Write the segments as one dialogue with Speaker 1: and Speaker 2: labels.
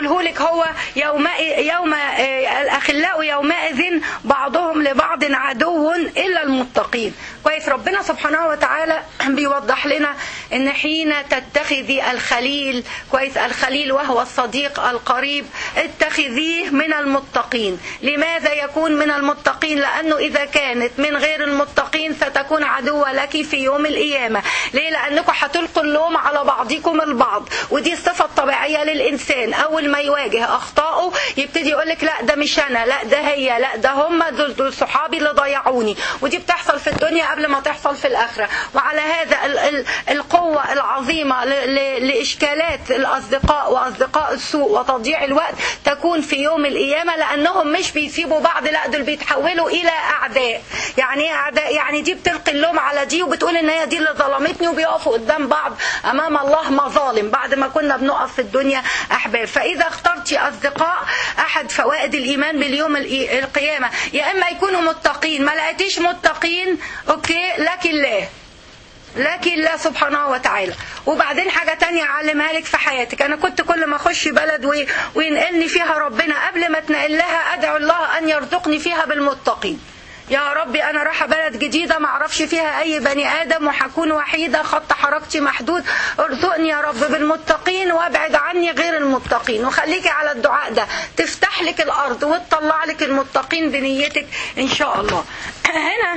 Speaker 1: هقوله لك هو يوم يوم آه، الاخلاء يومئذ بعضهم لبعض عدو الا المتقين كويس ربنا سبحانه وتعالى بيوضح لنا ان حين تتخذي الخليل كويس الخليل وهو الصديق القريب اتخذيه من المتقين لماذا يكون من المتقين لانه اذا كانت من غير المتقين ستكون عدوة لك في يوم القيامة ليه لانكم هتلقوا اللوم على بعضكم البعض ودي الصفة الطبيعية للانسان اول ما يواجه اخطائه يبتدي يقول لك لا ده مش انا لا ده هي لا ده هم دول, دول صحابي اللي ضيعوني ودي بتحصل في الدنيا قبل ما تحصل في الاخره وعلى هذا ال- ال- القوه العظيمه ل- ل- لاشكالات الاصدقاء واصدقاء السوء وتضييع الوقت تكون في يوم القيامه لانهم مش بيسيبوا بعض لا دول بيتحولوا الى اعداء يعني ايه اعداء يعني دي بتلقي اللوم على دي وبتقول ان هي دي اللي ظلمتني وبيقفوا قدام بعض امام الله مظالم بعد ما كنا بنقف في الدنيا احباب فاذا اخترتي اصدقاء احد فوائد الايمان باليوم الإي- القيامه يا اما يكونوا متقين ما لقيتيش متقين اوكي لك الله لكن الله سبحانه وتعالى وبعدين حاجة تانية أعلمها لك في حياتك أنا كنت كل ما أخش بلد وي- وينقلني فيها ربنا قبل ما اتنقل لها أدعو الله أن يرزقني فيها بالمتقين يا ربي أنا رايحة بلد جديدة ما أعرفش فيها أي بني آدم وحكون وحيدة خط حركتي محدود ارزقني يا رب بالمتقين وابعد عني غير المتقين وخليكي على الدعاء ده تفتح لك الأرض وتطلع لك المتقين بنيتك إن شاء الله هنا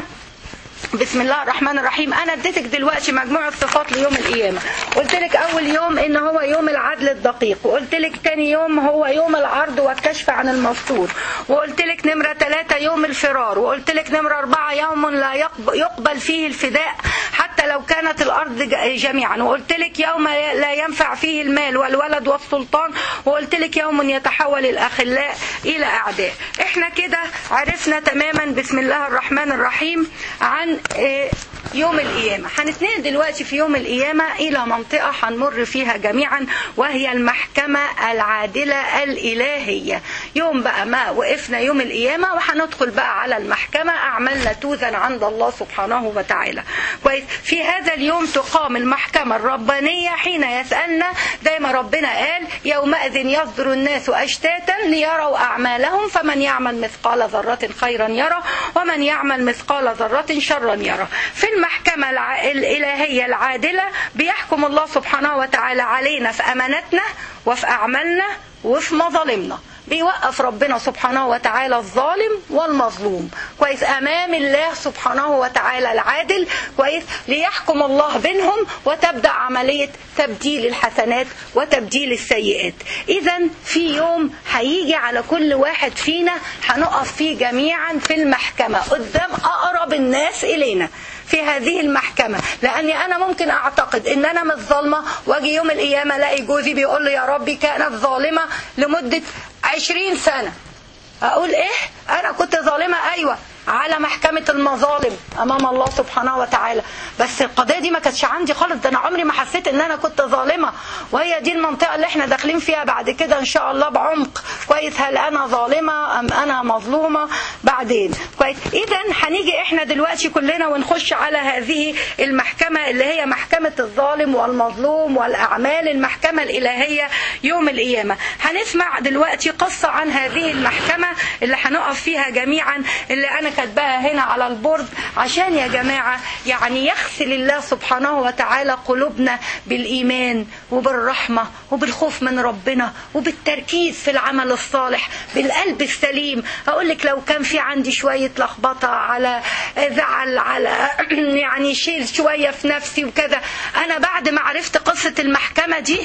Speaker 1: بسم الله الرحمن الرحيم انا اديتك دلوقتي مجموعه صفات ليوم القيامه قلت لك اول يوم ان هو يوم العدل الدقيق وقلت لك تاني يوم هو يوم العرض والكشف عن المستور وقلت لك نمره ثلاثة يوم الفرار وقلت لك نمره أربعة يوم لا يقب- يقبل فيه الفداء حتى لو كانت الارض ج- جميعا وقلت لك يوم لا ينفع فيه المال والولد والسلطان وقلت لك يوم يتحول الاخلاء الى اعداء احنا كده عرفنا تماما بسم الله الرحمن الرحيم عن آه، يوم القيامة هنتنقل دلوقتي في يوم القيامة إلى منطقة هنمر فيها جميعا وهي المحكمة العادلة الإلهية يوم بقى ما وقفنا يوم القيامة وهندخل بقى على المحكمة أعمالنا توزن عند الله سبحانه وتعالى كويس في هذا اليوم تقام المحكمة الربانية حين يسألنا زي ما ربنا قال يومئذ يصدر الناس أشتاتا ليروا أعمالهم فمن يعمل مثقال ذرة خيرا يره ومن يعمل مثقال ذرة شرا يره في المحكمة الع- الإلهية العادلة بيحكم الله سبحانه وتعالى علينا في أمانتنا وفي أعمالنا وفي مظالمنا بيوقف ربنا سبحانه وتعالى الظالم والمظلوم كويس امام الله سبحانه وتعالى العادل كويس ليحكم الله بينهم وتبدا عمليه تبديل الحسنات وتبديل السيئات اذا في يوم هيجي على كل واحد فينا هنقف فيه جميعا في المحكمه قدام اقرب الناس الينا في هذه المحكمة لأني أنا ممكن أعتقد إن أنا مش ظالمة وأجي يوم القيامة ألاقي جوزي بيقول لي يا ربي كانت ظالمة لمدة عشرين سنة أقول إيه أنا كنت ظالمة أيوة على محكمة المظالم أمام الله سبحانه وتعالى بس القضية دي ما كانتش عندي خالص ده أنا عمري ما حسيت إن أنا كنت ظالمة وهي دي المنطقة اللي احنا داخلين فيها بعد كده إن شاء الله بعمق كويس هل أنا ظالمة أم أنا مظلومة بعدين كويس إذا هنيجي احنا دلوقتي كلنا ونخش على هذه المحكمة اللي هي محكمة الظالم والمظلوم والأعمال المحكمة الإلهية يوم القيامة هنسمع دلوقتي قصة عن هذه المحكمة اللي هنقف فيها جميعا اللي أنا كاتباها هنا على البورد عشان يا جماعة يعني يغسل الله سبحانه وتعالى قلوبنا بالإيمان وبالرحمة وبالخوف من ربنا وبالتركيز في العمل الصالح بالقلب السليم أقول لك لو كان في عندي شوية لخبطة على زعل على يعني شيل شوية في نفسي وكذا أنا بعد ما عرفت قصة المحكمة دي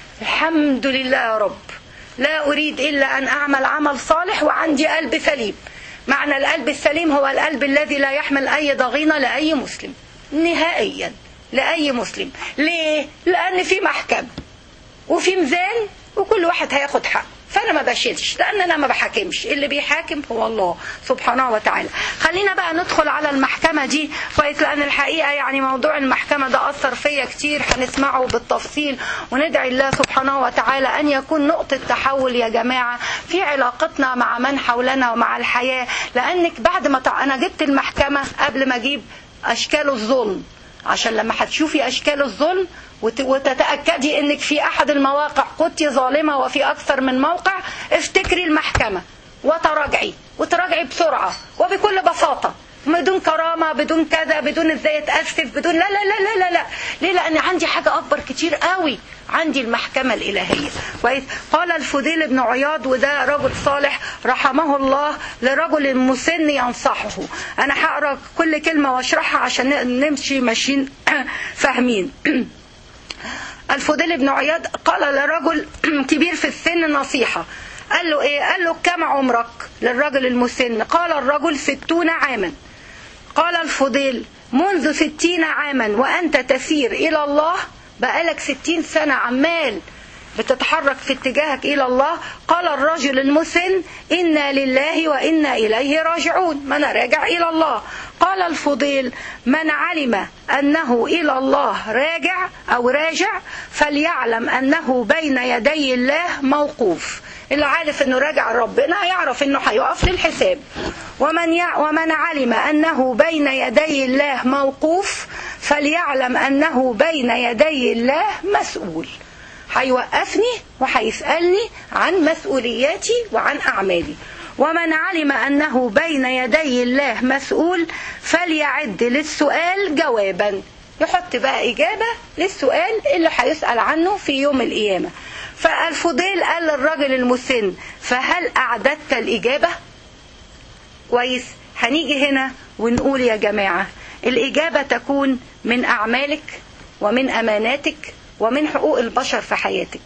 Speaker 1: الحمد لله يا رب لا أريد إلا أن أعمل عمل صالح وعندي قلب سليم معنى القلب السليم هو القلب الذي لا يحمل أي ضغينة لأي مسلم نهائيا لأي مسلم ليه؟ لأن في محكمة وفي ميزان وكل واحد هياخد حقه فانا ما بشيلش لان انا ما بحاكمش اللي بيحاكم هو الله سبحانه وتعالى خلينا بقى ندخل على المحكمه دي كويس لان الحقيقه يعني موضوع المحكمه ده اثر فيا كتير هنسمعه بالتفصيل وندعي الله سبحانه وتعالى ان يكون نقطه تحول يا جماعه في علاقتنا مع من حولنا ومع الحياه لانك بعد ما تع... انا جبت المحكمه قبل ما اجيب اشكال الظلم عشان لما هتشوفي اشكال الظلم وت- وتتأكدي انك في احد المواقع كنت ظالمة وفي اكثر من موقع افتكري المحكمة وتراجعي وتراجعي بسرعة وبكل بساطة بدون كرامة بدون كذا بدون ازاي اتأسف بدون لا لا لا لا لا لا ليه لان عندي حاجة اكبر كتير قوي عندي المحكمة الالهية كويس قال الفضيل بن عياض وده رجل صالح رحمه الله لرجل مسن ينصحه انا هقرا كل كلمة واشرحها عشان نمشي ماشيين فاهمين الفضيل بن عياض قال لرجل كبير في السن نصيحة قال له ايه قال له كم عمرك للرجل المسن قال الرجل ستون عاما قال الفضيل منذ ستين عاما وأنت تسير إلى الله بقالك ستين سنة عمال بتتحرك في اتجاهك إلى الله قال الرجل المسن إنا لله وإنا إليه راجعون من راجع إلى الله قال الفضيل من علم أنه إلى الله راجع أو راجع فليعلم أنه بين يدي الله موقوف اللي عارف انه راجع ربنا يعرف انه هيقف للحساب ومن يع... ومن علم انه بين يدي الله موقوف فليعلم انه بين يدي الله مسؤول هيوقفني وهيسألني عن مسؤولياتي وعن أعمالي ومن علم أنه بين يدي الله مسؤول فليعد للسؤال جوابا يحط بقى إجابة للسؤال اللي هيسأل عنه في يوم القيامة فالفضيل قال للراجل المسن فهل أعددت الإجابة كويس هنيجي هنا ونقول يا جماعة الإجابة تكون من أعمالك ومن أماناتك ومن حقوق البشر في حياتك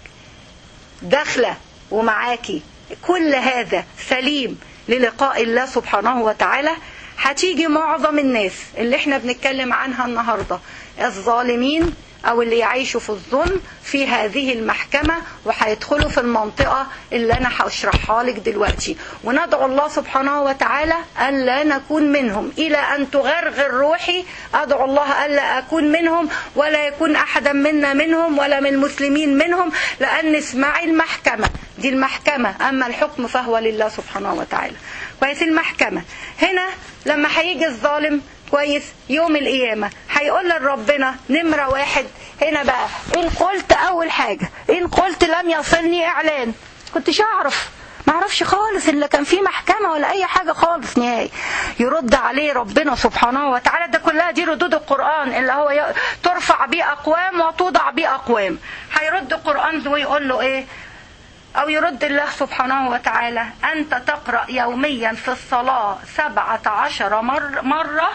Speaker 1: داخلة ومعاكي كل هذا سليم للقاء الله سبحانه وتعالى هتيجي معظم الناس اللي احنا بنتكلم عنها النهاردة الظالمين او اللي يعيشوا في الظلم في هذه المحكمة وهيدخلوا في المنطقة اللي انا هشرحها لك دلوقتي وندعو الله سبحانه وتعالى الا نكون منهم الى ان تغرغر روحي ادعو الله الا اكون منهم ولا يكون احدا منا منهم ولا من المسلمين منهم لان اسمعي المحكمة دي المحكمة اما الحكم فهو لله سبحانه وتعالى كويس المحكمة هنا لما هيجي الظالم كويس يوم القيامة هيقول لربنا نمرة واحد هنا بقى إن قلت أول حاجة إن قلت لم يصلني إعلان كنتش أعرف ما اعرفش خالص اللي كان فيه محكمة ولا أي حاجة خالص نهائي يرد عليه ربنا سبحانه وتعالى ده كلها دي ردود القرآن اللي هو ي- ترفع بيه أقوام وتوضع بيه أقوام هيرد القرآن ده ويقول له إيه أو يرد الله سبحانه وتعالى أنت تقرأ يوميا في الصلاة سبعة عشر مر مرة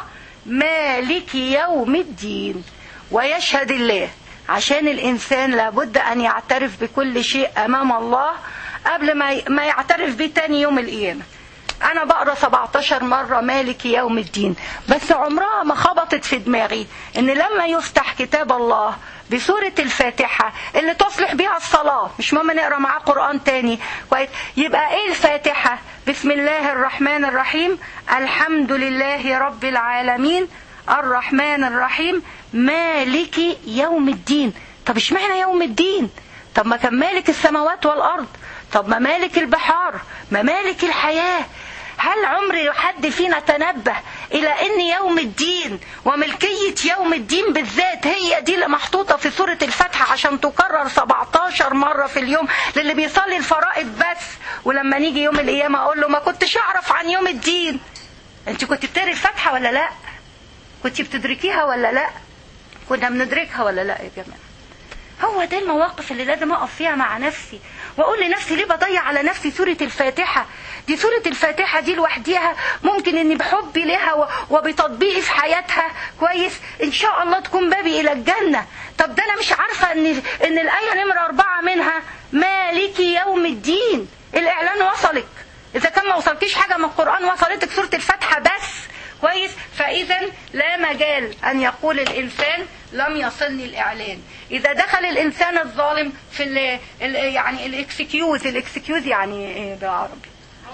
Speaker 1: مالك يوم الدين ويشهد الله عشان الإنسان لابد أن يعترف بكل شيء أمام الله قبل ما ما يعترف بيه تاني يوم القيامة أنا بقرأ 17 مرة مالك يوم الدين بس عمرها ما خبطت في دماغي إن لما يفتح كتاب الله بسورة الفاتحة اللي تصلح بيها الصلاة مش مهم نقرأ معاه قرآن تاني كويس يبقى ايه الفاتحة بسم الله الرحمن الرحيم الحمد لله رب العالمين الرحمن الرحيم مالك يوم الدين طب اشمعنى يوم الدين طب ما كان مالك السماوات والأرض طب ما مالك البحار ما مالك الحياة هل عمر حد فينا تنبه إلى أن يوم الدين وملكية يوم الدين بالذات هي دي اللي محطوطة في سورة الفتحة عشان تكرر 17 مرة في اليوم للي بيصلي الفرائض بس ولما نيجي يوم القيامة أقول له ما كنتش أعرف عن يوم الدين أنت كنت بتقري الفتحة ولا لا كنت بتدركيها ولا لا كنا بندركها ولا لا يا جماعة هو ده المواقف اللي لازم اقف فيها مع نفسي واقول لنفسي ليه بضيع على نفسي سورة الفاتحة دي سورة الفاتحة دي لوحديها ممكن اني بحبي لها و- وبتطبيقي في حياتها كويس ان شاء الله تكون بابي الى الجنة طب ده انا مش عارفة ان ان الاية نمرة اربعة منها مالك يوم الدين الاعلان وصلك اذا كان ما وصلكيش حاجة من القرآن وصلتك سورة الفاتحة بس كويس فاذا لا مجال ان يقول الانسان لم يصلني الاعلان اذا دخل الانسان الظالم في ال ال يعني الاكسكيوز الاكسكيوز يعني ايه بالعربي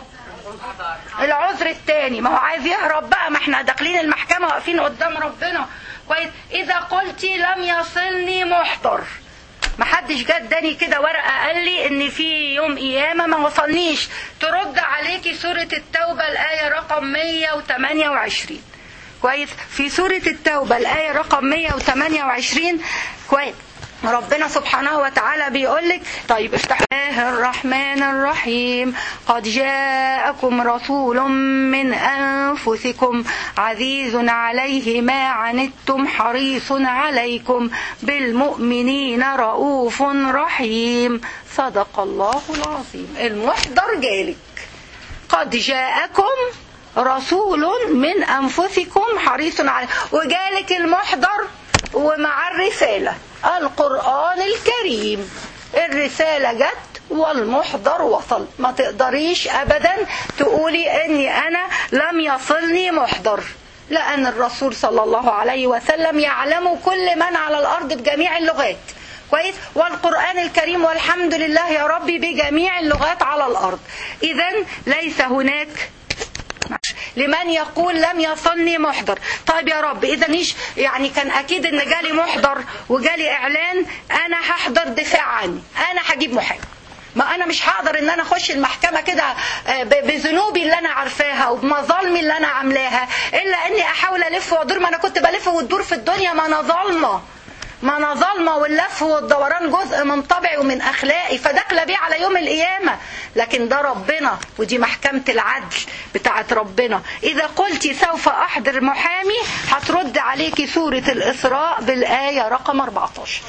Speaker 1: العذر الثاني ما هو عايز يهرب بقى ما احنا داخلين المحكمه واقفين قدام ربنا كويس اذا قلت لم يصلني محضر ما حدش جه اداني كده ورقه قال لي ان في يوم قيامه ما وصلنيش ترد عليكي سوره التوبه الايه رقم 128 كويس في سوره التوبه الايه رقم 128 كويس ربنا سبحانه وتعالى بيقول لك طيب افتح الله الرحمن الرحيم قد جاءكم رسول من انفسكم عزيز عليه ما عنتم حريص عليكم بالمؤمنين رؤوف رحيم صدق الله العظيم المحضر جالك قد جاءكم رسول من انفسكم حريص عليه وجالك المحضر ومع الرساله القرآن الكريم الرسالة جت والمحضر وصل ما تقدريش أبدا تقولي أني أنا لم يصلني محضر لأن الرسول صلى الله عليه وسلم يعلم كل من على الأرض بجميع اللغات كويس والقرآن الكريم والحمد لله يا ربي بجميع اللغات على الأرض إذا ليس هناك لمن يقول لم يصلني محضر طيب يا رب اذا ايش يعني كان اكيد ان جالي محضر وجالي اعلان انا هحضر دفاع عني انا هجيب محامي ما انا مش هقدر ان انا اخش المحكمه كده بذنوبي اللي انا عارفاها وبمظالمي اللي انا عاملاها الا اني احاول الف وادور ما انا كنت بلف وتدور في الدنيا ما انا ظالمه ما انا ظالمه واللف والدوران جزء من طبعي ومن اخلاقي فداخله بيه على يوم القيامه لكن ده ربنا ودي محكمه العدل بتاعت ربنا اذا قلتي سوف احضر محامي هترد عليكي سوره الاسراء بالايه رقم 14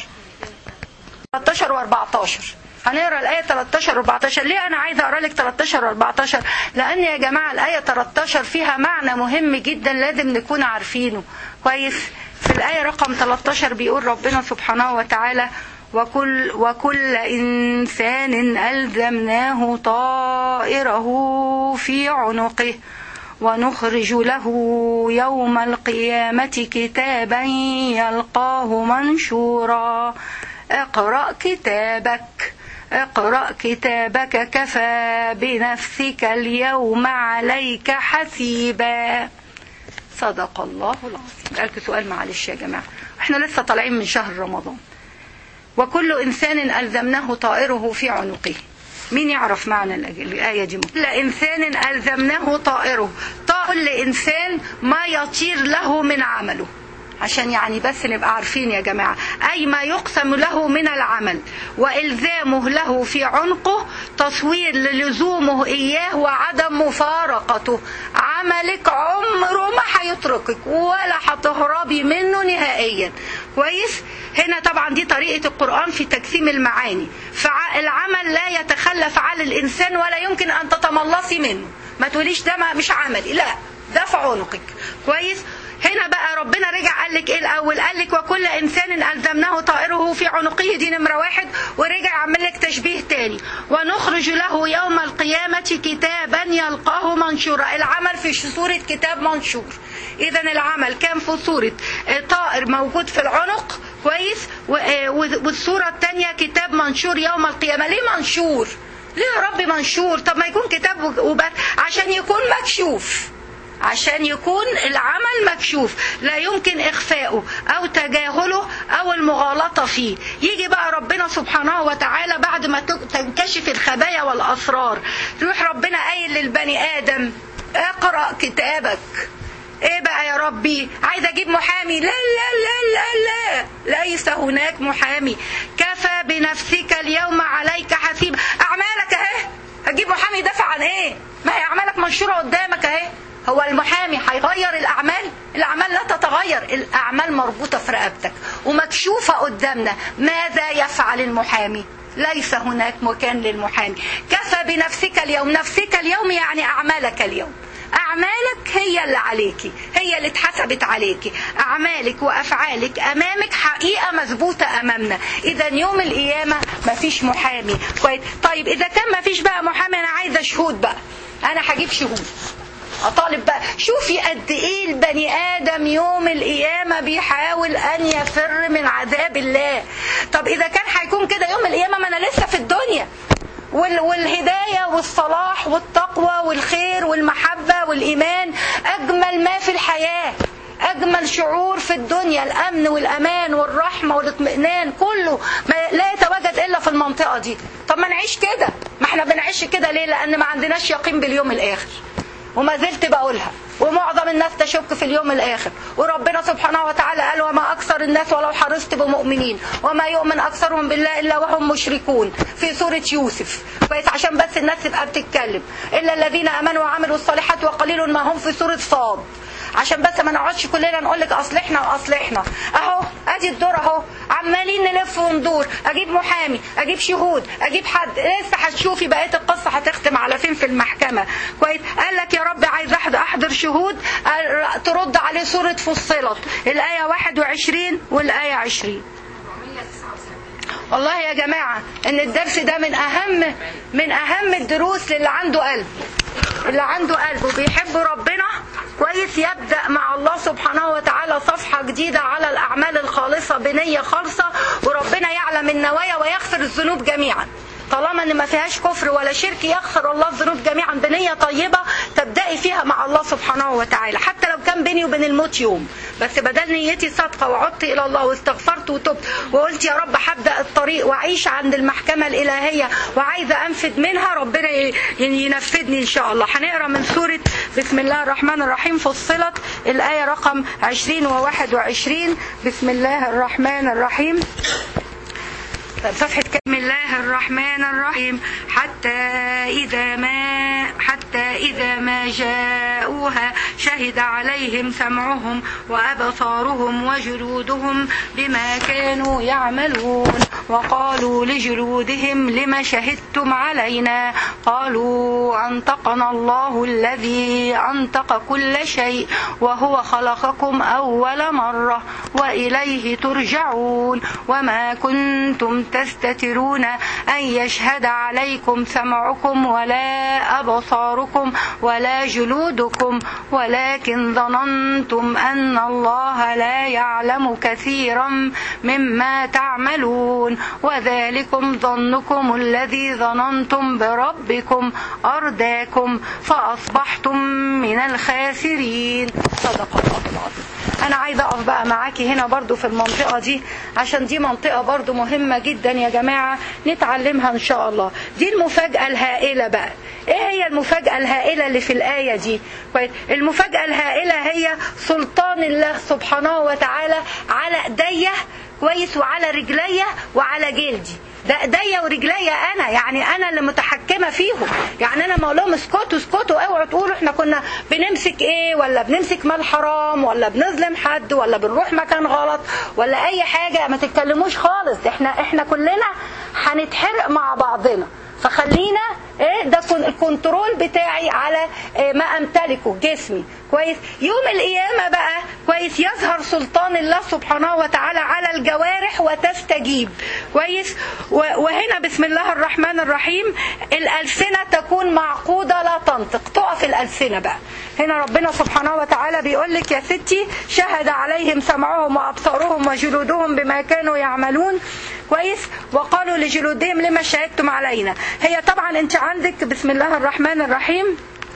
Speaker 1: 13 و14 هنقرا الايه 13 و 14 ليه انا عايزه اقرا لك 13 و 14 لان يا جماعه الايه 13 فيها معنى مهم جدا لازم نكون عارفينه كويس في الآية رقم 13 بيقول ربنا سبحانه وتعالى وكل, وكل إنسان ألزمناه طائره في عنقه ونخرج له يوم القيامة كتابا يلقاه منشورا اقرأ كتابك اقرأ كتابك كفى بنفسك اليوم عليك حسيبا صدق الله العظيم قالك سؤال معلش يا جماعة احنا لسه طالعين من شهر رمضان وكل إنسان ألزمناه طائره في عنقه مين يعرف معنى الآية دي كل إنسان ألزمناه طائره كل إنسان ما يطير له من عمله عشان يعني بس نبقى عارفين يا جماعة أي ما يقسم له من العمل وإلزامه له في عنقه تصوير للزومه إياه وعدم مفارقته عملك عمره ما هيتركك ولا هتهربي منه نهائيا كويس هنا طبعا دي طريقة القرآن في تجسيم المعاني فالعمل لا يتخلف على الإنسان ولا يمكن أن تتملصي منه ما تقوليش ده مش عملي لا ده في عنقك كويس هنا بقى ربنا رجع قال لك ايه الاول قال لك وكل انسان الزمناه طائره في عنقه دي نمره واحد ورجع عمل لك تشبيه تاني ونخرج له يوم القيامه كتابا يلقاه منشورا العمل في صوره كتاب منشور اذا العمل كان في صوره طائر موجود في العنق كويس والصوره الثانيه كتاب منشور يوم القيامه ليه منشور ليه يا رب منشور طب ما يكون كتاب وبس عشان يكون مكشوف عشان يكون العمل مكشوف لا يمكن إخفاؤه أو تجاهله أو المغالطة فيه يجي بقى ربنا سبحانه وتعالى بعد ما تنكشف الخبايا والأسرار يروح ربنا قايل للبني آدم اقرأ كتابك ايه بقى يا ربي عايز اجيب محامي لا لا لا لا لا ليس هناك محامي كفى بنفسك اليوم عليك حسيب اعمالك اهي هجيب محامي يدافع عن ايه ما هي اعمالك منشوره قدامك اهي هو المحامي هيغير الاعمال الاعمال لا تتغير الاعمال مربوطه في رقبتك ومكشوفه قدامنا ماذا يفعل المحامي ليس هناك مكان للمحامي كفى بنفسك اليوم نفسك اليوم يعني اعمالك اليوم أعمالك هي اللي عليكي هي اللي اتحسبت عليكي أعمالك وأفعالك أمامك حقيقة مثبوتة أمامنا إذا يوم القيامة مفيش محامي كويس طيب إذا كان مفيش بقى محامي أنا عايزة شهود بقى أنا هجيب شهود أطالب بقى شوفي قد إيه البني آدم يوم القيامة بيحاول أن يفر من عذاب الله طب إذا كان هيكون كده يوم القيامة ما أنا لسه في الدنيا والهداية والصلاح والتقوى والخير والمحبة والإيمان أجمل ما في الحياة أجمل شعور في الدنيا الأمن والأمان والرحمة والاطمئنان كله ما لا يتواجد إلا في المنطقة دي طب ما نعيش كده ما احنا بنعيش كده ليه لأن ما عندناش يقين باليوم الآخر وما زلت بقولها ومعظم الناس تشك في اليوم الآخر وربنا سبحانه وتعالى قال وما أكثر الناس ولو حرصت بمؤمنين وما يؤمن أكثرهم بالله إلا وهم مشركون في سورة يوسف كويس عشان بس الناس تبقى بتتكلم إلا الذين آمنوا وعملوا الصالحات وقليل ما هم في سورة صاد عشان بس ما نقعدش كلنا نقول لك اصلحنا واصلحنا اهو ادي الدور اهو عمالين نلف وندور اجيب محامي اجيب شهود اجيب حد لسه هتشوفي بقيه القصه هتختم على فين في المحكمه كويس قال لك يا رب عايز احد احضر شهود ترد عليه سوره فصلت الايه 21 والايه 20 والله يا جماعة ان الدرس ده من اهم من اهم الدروس للي عنده قلب اللي عنده قلب وبيحب ربنا كويس يبدأ مع الله سبحانه وتعالى صفحة جديدة على الأعمال الخالصة بنية خالصة وربنا يعلم النوايا ويغفر الذنوب جميعا طالما ان ما فيهاش كفر ولا شرك يغفر الله الذنوب جميعا بنية طيبة تبدأي فيها مع الله سبحانه وتعالى حتى لو كان بيني وبين الموت يوم بس بدل نيتي صادقة وعدت إلى الله واستغفرت وتبت وقلت يا رب هبدأ الطريق وأعيش عند المحكمة الإلهية وعايزة أنفذ منها ربنا ينفذني إن شاء الله هنقرأ من سورة بسم الله الرحمن الرحيم فصلت الآية رقم 20 و 21 بسم الله الرحمن الرحيم صفحة بسم الله الرحمن الرحيم حتى إذا ما حتى إذا ما جاءوها شهد عليهم سمعهم وأبصارهم وجلودهم بما كانوا يعملون وقالوا لجلودهم لم شهدتم علينا قالوا أنطقنا الله الذي أنطق كل شيء وهو خلقكم أول مرة وإليه ترجعون وما كنتم تستترون أن يشهد عليكم سمعكم ولا أبصاركم ولا جلودكم ولكن ظننتم أن الله لا يعلم كثيرا مما تعملون وذلكم ظنكم الذي ظننتم بربكم أرداكم فأصبحتم من الخاسرين صدق الله العظيم انا عايزه اقف بقى معاكي هنا برضو في المنطقه دي عشان دي منطقه برضو مهمه جدا يا جماعه نتعلمها ان شاء الله دي المفاجاه الهائله بقى ايه هي المفاجاه الهائله اللي في الايه دي المفاجاه الهائله هي سلطان الله سبحانه وتعالى على ايديا كويس وعلى رجليا وعلى جلدي ده ايديا ورجليا انا يعني انا اللي متحكمه فيهم يعني انا ما اقول لهم اسكتوا اسكتوا اوعوا تقولوا احنا كنا بنمسك ايه ولا بنمسك مال حرام ولا بنظلم حد ولا بنروح مكان غلط ولا اي حاجه ما تتكلموش خالص احنا احنا كلنا هنتحرق مع بعضنا فخلينا ايه ده الكنترول بتاعي على إيه ما امتلكه جسمي كويس يوم القيامة بقى كويس يظهر سلطان الله سبحانه وتعالى على الجوارح وتستجيب كويس وهنا بسم الله الرحمن الرحيم الألسنة تكون معقودة لا تنطق تقف الألسنة بقى هنا ربنا سبحانه وتعالى بيقول لك يا ستي شهد عليهم سمعهم وأبصارهم وجلودهم بما كانوا يعملون كويس وقالوا لجلودهم لما شهدتم علينا هي طبعا انت عندك بسم الله الرحمن الرحيم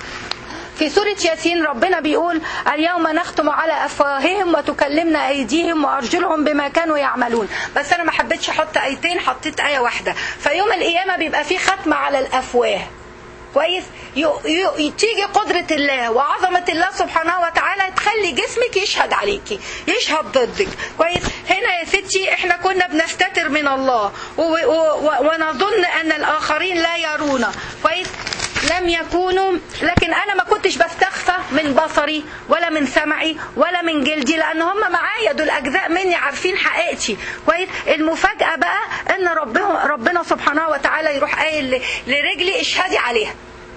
Speaker 1: في سورة ياسين ربنا بيقول اليوم نختم على أفواههم وتكلمنا أيديهم وأرجلهم بما كانوا يعملون بس أنا ما حبيتش أحط آيتين حطيت آية واحدة فيوم القيامة بيبقى في ختمة على الأفواه كويس تيجي قدرة الله وعظمة الله سبحانه وتعالى تخلي جسمك يشهد عليكي يشهد ضدك كويس هنا يا ستي احنا كنا بنستتر من الله ونظن ان الاخرين لا يرونا كويس لم يكونوا لكن انا ما كنتش بستخفى من بصري ولا من سمعي ولا من جلدي لان هم معايا دول اجزاء مني عارفين حقيقتي كويس المفاجاه بقى ان ربنا ربنا سبحانه وتعالى يروح قايل لرجلي اشهدي عليها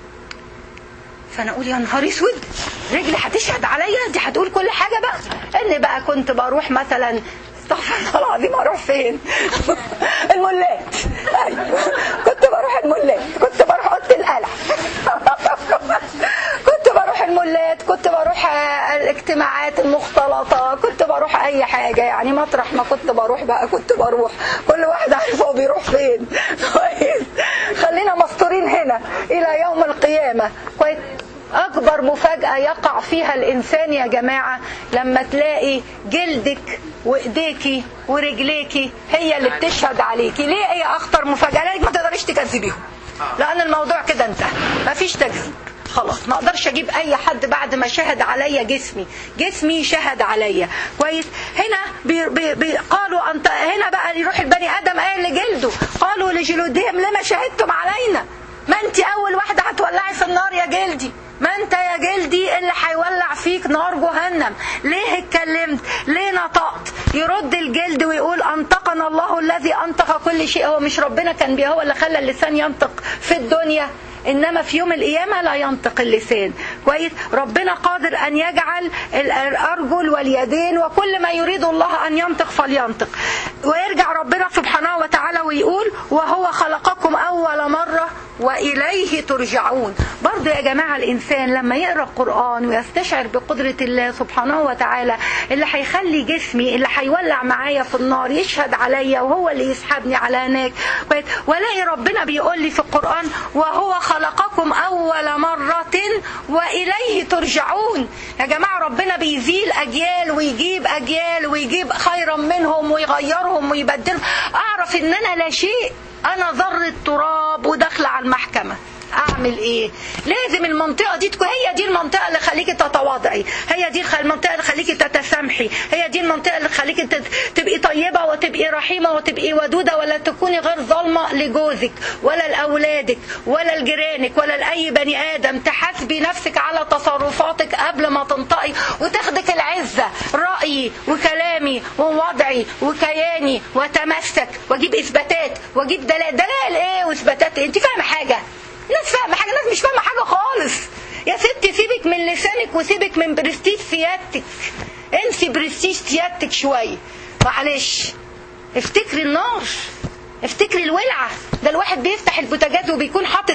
Speaker 1: فانا اقول يا نهار اسود رجلي هتشهد عليا دي هتقول كل حاجه بقى ان بقى كنت بروح مثلا استغفر الله العظيم اروح فين المولات ايوه كنت بروح المولات كنت بروح اوضه القلع كنت بروح المولات كنت بروح الاجتماعات المختلطه كنت بروح اي حاجه يعني مطرح ما كنت بروح بقى كنت بروح كل واحد عارف هو بيروح فين كويس خلينا مستورين هنا الى يوم القيامه كويس أكبر مفاجأة يقع فيها الإنسان يا جماعة لما تلاقي جلدك وإيديكي ورجليكي هي اللي بتشهد عليكي ليه هي أخطر مفاجأة لأنك ما تقدريش تكذبيهم لأن الموضوع كده انتهى مفيش تكذيب خلاص ما اقدرش اجيب اي حد بعد ما شهد عليا جسمي جسمي شهد عليا كويس هنا بي بي بي قالوا انت هنا بقى يروح البني ادم قال لجلده قالوا لجلودهم لما شهدتم علينا ما انت اول واحده هتولعي في النار يا جلدي ما انت يا جلدي اللي هيولع فيك نار جهنم ليه اتكلمت ليه نطقت يرد الجلد ويقول انطقنا الله الذي انطق كل شيء هو مش ربنا كان بيه هو اللي خلى اللسان ينطق في الدنيا انما في يوم القيامه لا ينطق اللسان كويس ربنا قادر ان يجعل الارجل واليدين وكل ما يريد الله ان ينطق فلينطق ويرجع ربنا سبحانه وتعالى ويقول وهو خلقكم اول مره واليه ترجعون برضه يا جماعه الانسان لما يقرا القران ويستشعر بقدره الله سبحانه وتعالى اللي هيخلي جسمي اللي هيولع معايا في النار يشهد عليا وهو اللي يسحبني على هناك والاقي ربنا بيقول لي في القران وهو خلقكم أول مرة وإليه ترجعون يا جماعة ربنا بيزيل أجيال ويجيب أجيال ويجيب خيرا منهم ويغيرهم ويبدلهم أعرف إن أنا لا شيء أنا ذرة تراب وداخلة على المحكمة اعمل ايه لازم المنطقه دي تكون هي دي المنطقه اللي خليكي تتواضعي هي دي المنطقه اللي خليكي تتسامحي هي دي المنطقه اللي خليكي تبقي طيبه وتبقي رحيمه وتبقي ودوده ولا تكوني غير ظالمه لجوزك ولا لاولادك ولا لجيرانك ولا لاي بني ادم تحاسبي نفسك على تصرفاتك قبل ما تنطقي وتاخدك العزه رايي وكلامي ووضعي وكياني وتمسك واجيب اثباتات واجيب دلائل دلائل ايه واثباتات انت فاهمه حاجه ناس فاهمه حاجه ناس مش فاهمه حاجه خالص يا ستي سيبك من لسانك وسيبك من برستيج سيادتك انسي برستيج سيادتك شويه معلش افتكري النار افتكري الولعه ده الواحد بيفتح البوتاجاز وبيكون حاطط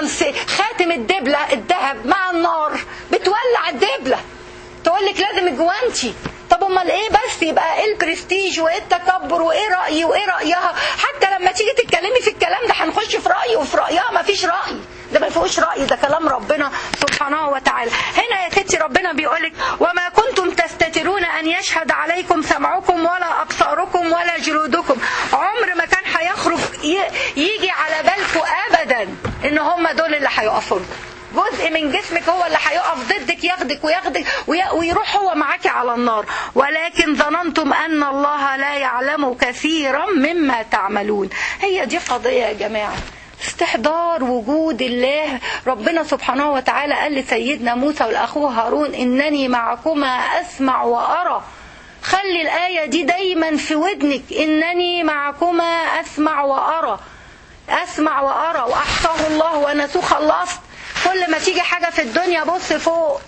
Speaker 1: خاتم الدبله الذهب مع النار بتولع الدبله تقول لك لازم الجوانتي طب امال ايه بس يبقى ايه البرستيج وايه التكبر وايه رايي وايه رايها حتى لما تيجي تتكلمي في الكلام ده هنخش في رايي وفي رايها ما فيش راي ده ما فيهوش راي ده كلام ربنا سبحانه وتعالى هنا يا ستي ربنا بيقولك وما كنتم تستترون ان يشهد عليكم سمعكم ولا ابصاركم ولا جلودكم عمر ما كان هيخرج يجي على بالكم ابدا ان هم دول اللي هيقفوا جزء من جسمك هو اللي هيقف ضدك ياخدك وياخدك ويروح هو معاكي على النار ولكن ظننتم ان الله لا يعلم كثيرا مما تعملون هي دي قضيه يا جماعه استحضار وجود الله ربنا سبحانه وتعالى قال لسيدنا موسى والاخوه هارون انني معكما اسمع وارى خلي الآية دي دايما في ودنك إنني معكما أسمع وأرى أسمع وأرى وأحصاه الله ونسوه خلصت كل ما تيجي حاجة في الدنيا بص فوق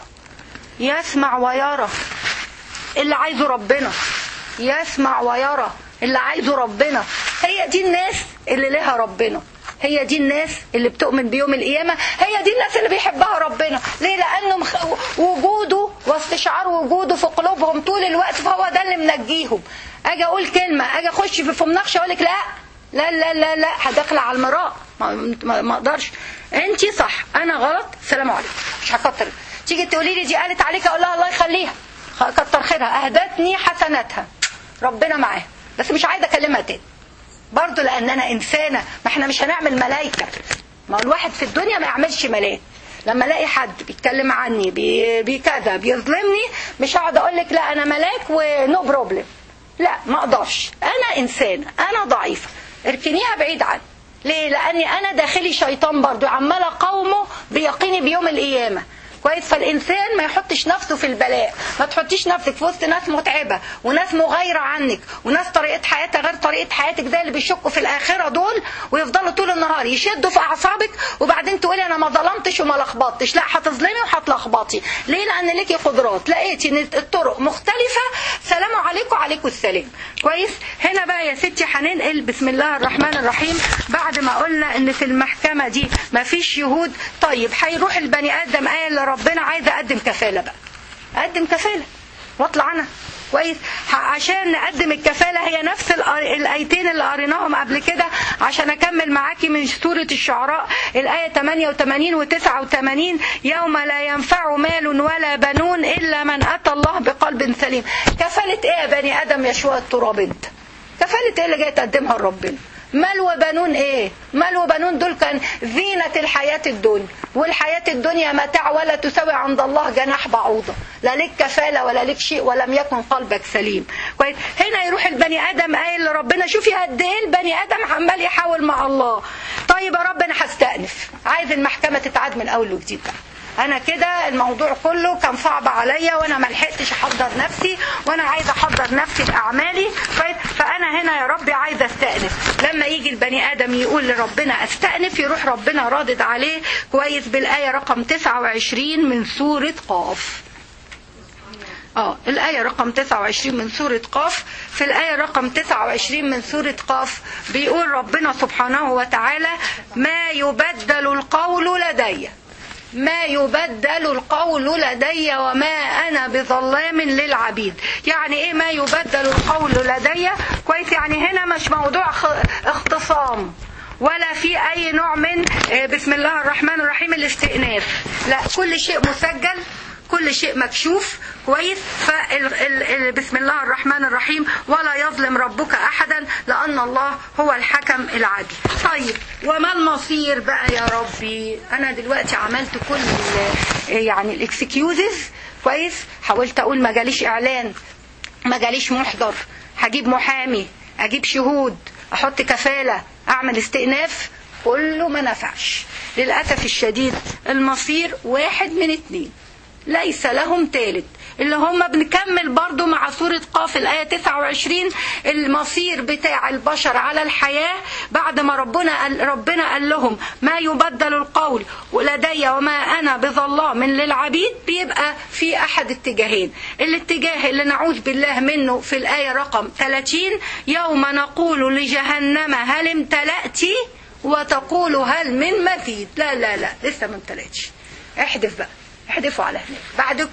Speaker 1: يسمع ويرى اللي عايزه ربنا يسمع ويرى اللي عايزه ربنا هي دي الناس اللي لها ربنا هي دي الناس اللي بتؤمن بيوم القيامة هي دي الناس اللي بيحبها ربنا ليه لأنه وجوده واستشعار وجوده في قلوبهم طول الوقت فهو ده اللي منجيهم أجي أقول كلمة أجي أخش في مناقشة أقول لك لا لا لا لا لا هدخل على المراء ما, ما, ما اقدرش انت صح انا غلط السلام عليكم مش هكتر تيجي تقولي لي دي قالت عليك اقول لها الله يخليها كتر خيرها اهدتني حسناتها ربنا معاها بس مش عايزه اكلمها تاني برضه لان انا انسانه ما احنا مش هنعمل ملائكه ما هو الواحد في الدنيا ما يعملش ملاك لما الاقي حد بيتكلم عني بي بكذا بيظلمني مش هقعد اقول لك لا انا ملاك ونو بروبلم لا ما اقدرش انا انسانه انا ضعيفه اركنيها بعيد عني ليه لاني انا داخلي شيطان برضو عمال اقاومه بيقيني بيوم القيامه كويس فالانسان ما يحطش نفسه في البلاء ما تحطيش نفسك في وسط ناس متعبه وناس مغايره عنك وناس طريقه حياتها غير طريقه حياتك ده اللي بيشكوا في الاخره دول ويفضلوا طول النهار يشدوا في اعصابك وبعدين تقولي انا ما ظلمتش وما لخبطتش لا هتظلمي وهتلخبطي ليه لان ليكي قدرات لقيتي ان الطرق مختلفه سلام عليكم وعليكم السلام كويس هنا بقى يا ستي هننقل بسم الله الرحمن الرحيم بعد ما قلنا ان في المحكمه دي ما فيش شهود طيب هيروح البني ادم قال ربنا عايز اقدم كفاله بقى اقدم كفاله واطلع انا كويس عشان نقدم الكفالة هي نفس الآيتين اللي قريناهم قبل كده عشان أكمل معاكي من سورة الشعراء الآية 88 و 89 يوم لا ينفع مال ولا بنون إلا من أتى الله بقلب سليم كفالة إيه يا بني آدم يا شوية التراب أنت كفالة إيه اللي جاي تقدمها لربنا مال وبنون ايه مال وبنون دول كان زينة الحياة الدنيا والحياة الدنيا متاع ولا تساوي عند الله جناح بعوضة لا لك كفالة ولا لك شيء ولم يكن قلبك سليم كويس هنا يروح البني ادم قايل لربنا شوفي قد ايه البني ادم عمال يحاول مع الله طيب يا رب انا هستأنف عايز المحكمة تتعاد من اول وجديد بقى انا كده الموضوع كله كان صعب عليا وانا ما لحقتش احضر نفسي وانا عايزه احضر نفسي باعمالي فانا هنا يا ربي عايزه استأنف لما يجي البني ادم يقول لربنا استأنف يروح ربنا رادد عليه كويس بالايه رقم 29 من سوره قاف اه الآية رقم 29 من سورة قاف في الآية رقم 29 من سورة قاف بيقول ربنا سبحانه وتعالى ما يبدل القول لدي ما يبدل القول لدي وما أنا بظلام للعبيد يعني إيه ما يبدل القول لدي كويس يعني هنا مش موضوع اختصام ولا في أي نوع من بسم الله الرحمن الرحيم الاستئناف لا كل شيء مسجل كل شيء مكشوف كويس فبسم الله الرحمن الرحيم ولا يظلم ربك احدا لان الله هو الحكم العادل طيب وما المصير بقى يا ربي انا دلوقتي عملت كل يعني الاكسكيوزز كويس حاولت اقول ما جاليش اعلان ما جاليش محضر هجيب محامي اجيب شهود احط كفاله اعمل استئناف كله ما نفعش للاسف الشديد المصير واحد من اتنين ليس لهم ثالث اللي هم بنكمل برضو مع سورة قاف الآية 29 المصير بتاع البشر على الحياة بعد ما ربنا قال, ربنا قال لهم ما يبدل القول ولدي وما أنا بظلام للعبيد بيبقى في أحد اتجاهين الاتجاه اللي نعوذ بالله منه في الآية رقم 30 يوم نقول لجهنم هل امتلأت وتقول هل من مزيد لا لا لا لسه ما امتلأتش احدث بقى احدفوا على هناك بعد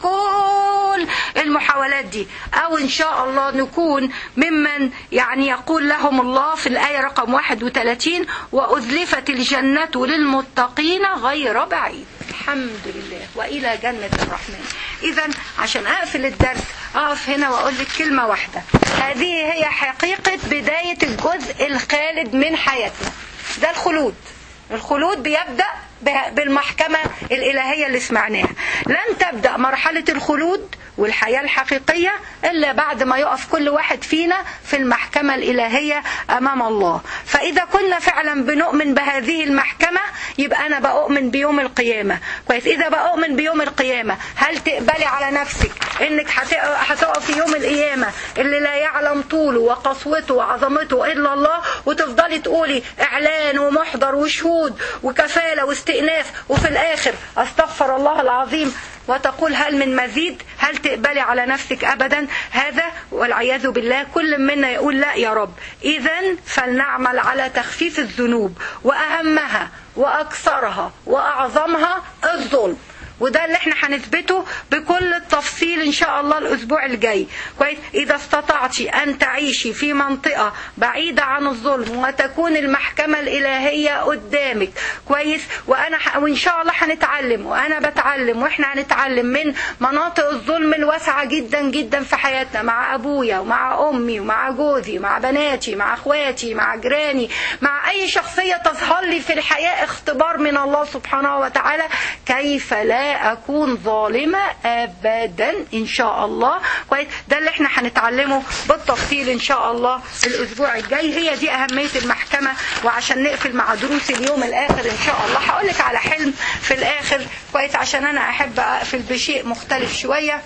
Speaker 1: كل المحاولات دي او ان شاء الله نكون ممن يعني يقول لهم الله في الآية رقم 31 وأزلفت الجنة للمتقين غير بعيد الحمد لله وإلى جنة الرحمن إذا عشان أقفل الدرس أقف هنا وأقول لك كلمة واحدة هذه هي حقيقة بداية الجزء الخالد من حياتنا ده الخلود الخلود بيبدأ بالمحكمة الإلهية اللي سمعناها لن تبدأ مرحلة الخلود والحياة الحقيقية إلا بعد ما يقف كل واحد فينا في المحكمة الإلهية أمام الله فإذا كنا فعلا بنؤمن بهذه المحكمة يبقى أنا بؤمن بيوم القيامة كويس إذا بؤمن بيوم القيامة هل تقبلي على نفسك إنك هتقف في يوم القيامة اللي لا يعلم طوله وقسوته وعظمته إلا الله وتفضلي تقولي إعلان ومحضر وشهود وكفالة واستئناف وفي الآخر أستغفر الله العظيم وتقول هل من مزيد هل تقبلي على نفسك أبدا هذا والعياذ بالله كل منا يقول لا يا رب إذا فلنعمل على تخفيف الذنوب وأهمها وأكثرها وأعظمها الظلم وده اللي احنا هنثبته بكل التفصيل ان شاء الله الاسبوع الجاي كويس اذا استطعتي ان تعيشي في منطقه بعيده عن الظلم وتكون المحكمه الالهيه قدامك كويس وانا ح... وان شاء الله هنتعلم وانا بتعلم واحنا هنتعلم من مناطق الظلم الواسعه جدا جدا في حياتنا مع ابويا ومع امي ومع جوزي ومع بناتي مع اخواتي مع جيراني مع اي شخصيه تظهر لي في الحياه اختبار من الله سبحانه وتعالى كيف لا أكون ظالمة أبدا إن شاء الله كويس ده اللي احنا هنتعلمه بالتفصيل إن شاء الله الأسبوع الجاي هي دي أهمية المحكمة وعشان نقفل مع دروس اليوم الآخر إن شاء الله هقول لك على حلم في الآخر كويس عشان أنا أحب أقفل بشيء مختلف شوية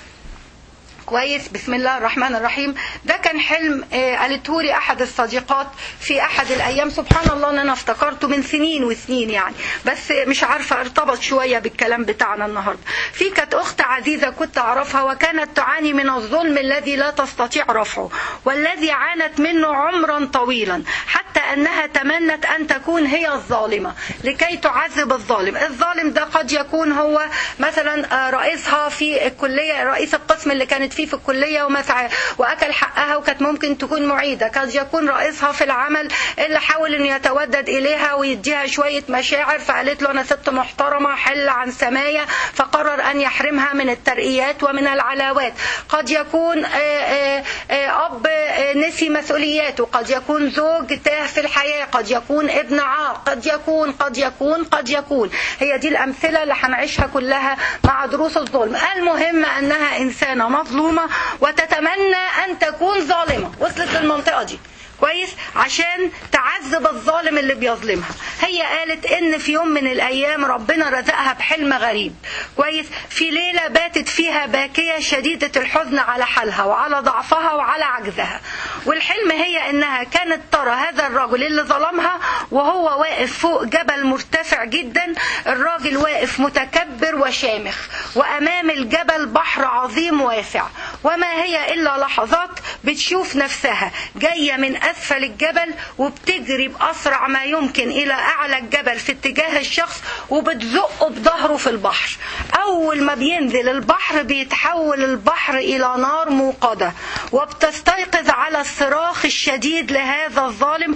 Speaker 1: كويس بسم الله الرحمن الرحيم ده كان حلم قالته لي احد الصديقات في احد الايام سبحان الله ان انا افتكرته من سنين وسنين يعني بس مش عارفه ارتبط شويه بالكلام بتاعنا النهارده في كانت اخت عزيزه كنت اعرفها وكانت تعاني من الظلم الذي لا تستطيع رفعه والذي عانت منه عمرا طويلا حتى انها تمنت ان تكون هي الظالمه لكي تعذب الظالم الظالم ده قد يكون هو مثلا رئيسها في الكليه رئيس القسم اللي كانت فيه في الكليه ومسعى واكل حقها وكانت ممكن تكون معيده قد يكون رئيسها في العمل اللي حاول انه يتودد اليها ويديها شويه مشاعر فقالت له انا ست محترمه حل عن سمايه فقرر ان يحرمها من الترقيات ومن العلاوات قد يكون اب نسي مسؤولياته قد يكون زوج تاه في الحياة قد يكون ابن عاق قد يكون قد يكون قد يكون هي دي الأمثلة اللي هنعيشها كلها مع دروس الظلم المهم أنها إنسانة مظلومة وتتمنى أن تكون ظالمة وصلت للمنطقة دي كويس عشان تعذب الظالم اللي بيظلمها هي قالت ان في يوم من الايام ربنا رزقها بحلم غريب كويس في ليله باتت فيها باكيه شديده الحزن على حالها وعلى ضعفها وعلى عجزها والحلم هي انها كانت ترى هذا الرجل اللي ظلمها وهو واقف فوق جبل مرتفع جدا الراجل واقف متكبر وشامخ وامام الجبل بحر عظيم واسع وما هي الا لحظات بتشوف نفسها جايه من اسفل الجبل وبتجري باسرع ما يمكن الى اعلى الجبل في اتجاه الشخص وبتزقه بظهره في البحر اول ما بينزل البحر بيتحول البحر الى نار موقده وبتستيقظ على الصراخ الشديد لهذا الظالم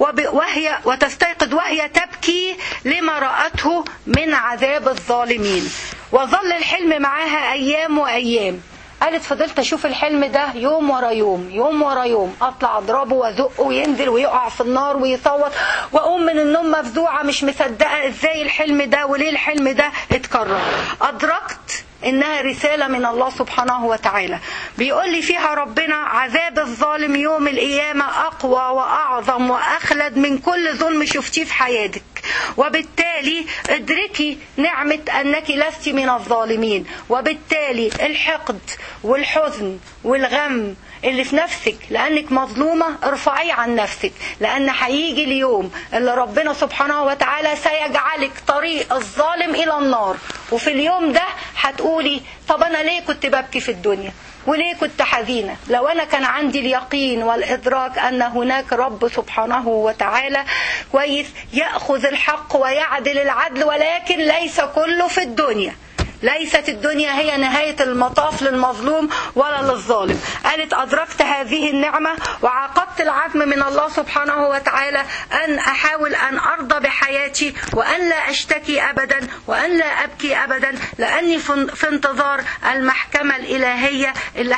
Speaker 1: وهي وتستيقظ وهي تبكي لما راته من عذاب الظالمين وظل الحلم معاها ايام وايام قالت فضلت اشوف الحلم ده يوم ورا يوم يوم ورا يوم اطلع اضربه وازقه وينزل ويقع في النار ويصوت واقوم من النوم مفزوعه مش مصدقه ازاي الحلم ده وليه الحلم ده اتكرر ادركت انها رسالة من الله سبحانه وتعالى بيقول لي فيها ربنا عذاب الظالم يوم القيامة اقوى واعظم واخلد من كل ظلم شفتيه في حياتك وبالتالي ادركي نعمة انك لست من الظالمين وبالتالي الحقد والحزن والغم اللي في نفسك لانك مظلومة ارفعيه عن نفسك لان هيجي اليوم اللي ربنا سبحانه وتعالى سيجعلك طريق الظالم الى النار وفي اليوم ده هتقولي طب انا ليه كنت ببكي في الدنيا وليه كنت حزينة لو أنا كان عندي اليقين والإدراك أن هناك رب سبحانه وتعالى كويس يأخذ الحق ويعدل العدل ولكن ليس كله في الدنيا ليست الدنيا هي نهاية المطاف للمظلوم ولا للظالم قالت أدركت هذه النعمة وعقدت العزم من الله سبحانه وتعالى أن أحاول أن أرضى بحياتي وأن لا أشتكي أبدا وأن لا أبكي أبدا لأني في انتظار المحكمة الإلهية اللي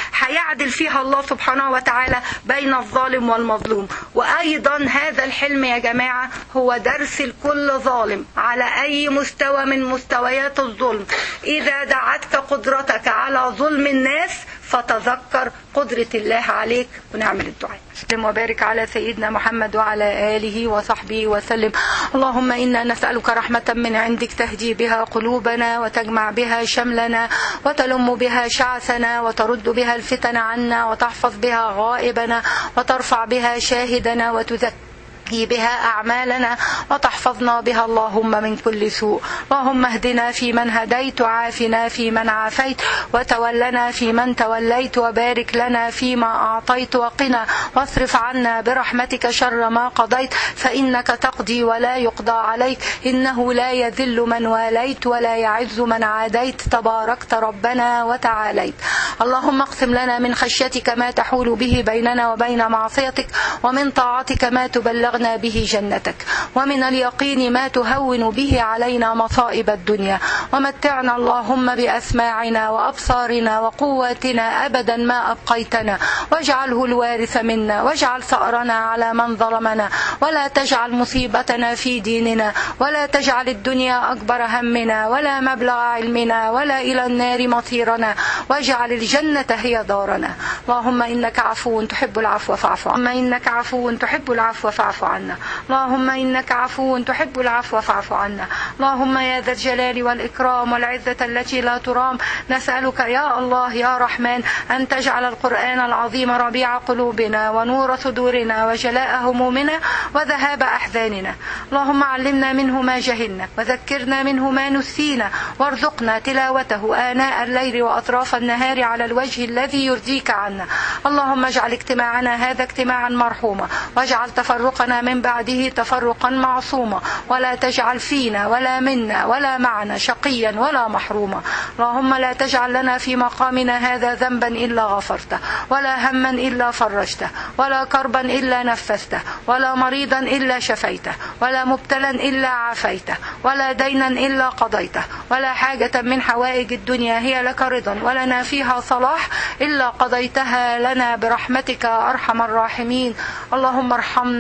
Speaker 1: هيعدل فيها الله سبحانه وتعالى بين الظالم والمظلوم وأيضا هذا الحلم يا جماعة هو درس لكل ظالم على أي مستوى من مستويات الظلم إذا دعتك قدرتك على ظلم الناس فتذكر قدرة الله عليك ونعمل الدعاء وسلم وبارك على سيدنا محمد وعلى آله وصحبه وسلم اللهم إنا نسألك رحمة من عندك تهدي بها قلوبنا وتجمع بها شملنا وتلم بها شعثنا وترد بها الفتن عنا وتحفظ بها غائبنا وترفع بها شاهدنا وتزكي تزكي بها أعمالنا وتحفظنا بها اللهم من كل سوء اللهم اهدنا في من هديت وعافنا في من عافيت وتولنا في من توليت وبارك لنا فيما أعطيت وقنا واصرف عنا برحمتك شر ما قضيت فإنك تقضي ولا يقضى عليك إنه لا يذل من واليت ولا يعز من عاديت تباركت ربنا وتعاليت اللهم اقسم لنا من خشيتك ما تحول به بيننا وبين معصيتك ومن طاعتك ما تبلغنا بلغنا به جنتك ومن اليقين ما تهون به علينا مصائب الدنيا ومتعنا اللهم بأسماعنا وأبصارنا وقواتنا أبدا ما أبقيتنا واجعله الوارث منا واجعل ثأرنا على من ظلمنا ولا تجعل مصيبتنا في ديننا ولا تجعل الدنيا أكبر همنا ولا مبلغ علمنا ولا إلى النار مصيرنا واجعل الجنة هي دارنا اللهم إنك عفو تحب العفو فاعف عنا إنك عفو تحب العفو فاعف عنا اللهم إنك عفو تحب العفو فاعف عنا اللهم يا ذا الجلال والإكرام والعزة التي لا ترام نسألك يا الله يا رحمن أن تجعل القرآن العظيم ربيع قلوبنا ونور صدورنا وجلاء همومنا وذهاب أحزاننا اللهم علمنا منه ما جهلنا وذكرنا منه ما نسينا وارزقنا تلاوته آناء الليل وأطراف النهار على الوجه الذي يرضيك عنا اللهم اجعل اجتماعنا هذا اجتماعا مرحوما واجعل تفرقنا من بعده تفرقا معصوما ولا تجعل فينا ولا منا ولا معنا شقيا ولا محروما اللهم لا تجعل لنا في مقامنا هذا ذنبا إلا غفرته ولا هما إلا فرجته ولا كربا إلا نفسته ولا مريضا إلا شفيته ولا مبتلا إلا عافيته ولا دينا إلا قضيته ولا حاجة من حوائج الدنيا هي لك رضا ولنا فيها صلاح إلا قضيتها لنا برحمتك أرحم الراحمين اللهم ارحمنا والدنا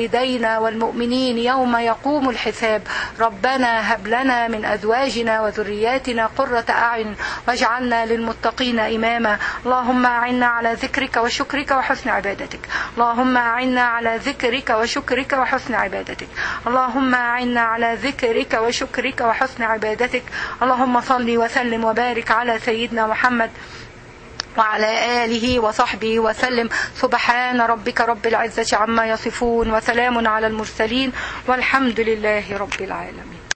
Speaker 1: ولوالدينا والمؤمنين يوم يقوم الحساب ربنا هب لنا من أزواجنا وذرياتنا قرة أعين واجعلنا للمتقين إماما اللهم أعنا على ذكرك وشكرك وحسن عبادتك اللهم أعنا على ذكرك وشكرك وحسن عبادتك اللهم أعنا على ذكرك وشكرك وحسن عبادتك اللهم صل وسلم وبارك على سيدنا محمد وعلى آله وصحبه وسلم سبحان ربك رب العزة عما يصفون وسلام على المرسلين والحمد لله رب العالمين